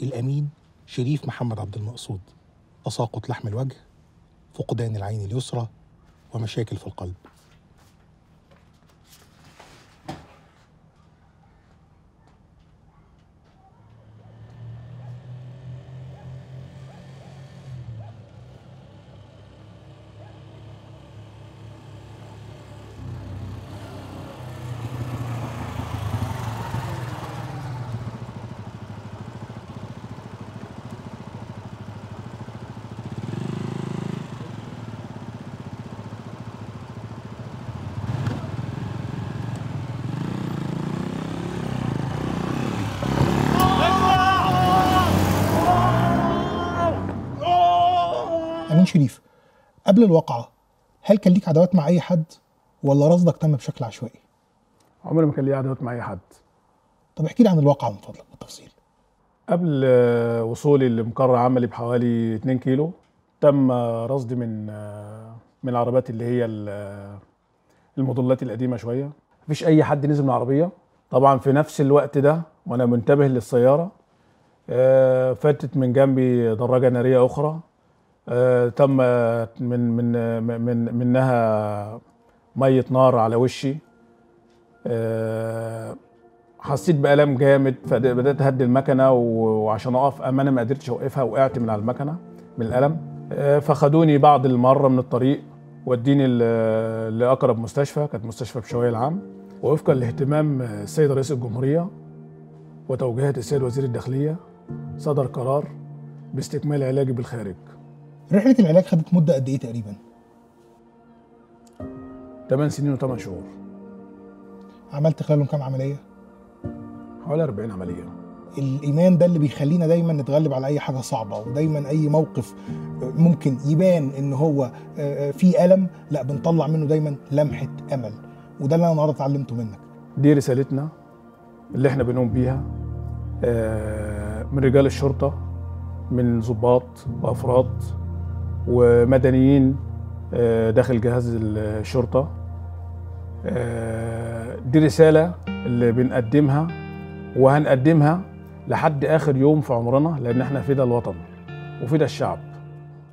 الأمين شريف محمد عبد المقصود تساقط لحم الوجه فقدان العين اليسرى ومشاكل في القلب أمين شريف قبل الواقعة هل كان ليك عداوات مع أي حد ولا رصدك تم بشكل عشوائي؟ عمري ما كان لي عداوات مع اي حد طب احكي لي عن الواقعة من فضلك بالتفصيل قبل آه، وصولي لمقر عملي بحوالي 2 كيلو تم آه، رصدي من آه، من العربيات اللي هي ال- آه، الموديلات القديمه شويه مفيش اي حد نزل من العربيه طبعا في نفس الوقت ده وانا منتبه للسياره آه، فاتت من جنبي دراجه ناريه اخرى آه، تم آه، من من آه، من منها ميه نار على وشي آه، حسيت بألم جامد فبدأت أهدي المكنة و- وعشان أقف أمانة ما قدرتش أوقفها وقعت من على المكنة من الألم آه، فخدوني بعد المرة من الطريق وديني ل- لأقرب مستشفى كانت مستشفى بشوية العام ووفقا لاهتمام السيد رئيس الجمهورية وتوجيهات السيد وزير الداخلية صدر قرار باستكمال علاجي بالخارج رحلة العلاج خدت مدة قد إيه تقريبا؟ 8 سنين و8 شهور عملت خلالهم كام عملية؟ حوالي 40 عملية الإيمان ده اللي بيخلينا دايما نتغلب على أي حاجة صعبة ودايما أي موقف ممكن يبان إن هو فيه ألم لا بنطلع منه دايما لمحة أمل وده اللي أنا النهاردة اتعلمته منك دي رسالتنا اللي احنا بنقوم بيها آه، من رجال الشرطة من ضباط وأفراد ومدنيين آه، داخل جهاز الشرطة آه، دي رسالة اللي بنقدمها وهنقدمها لحد آخر يوم في عمرنا لأن احنا فدا الوطن وفدا الشعب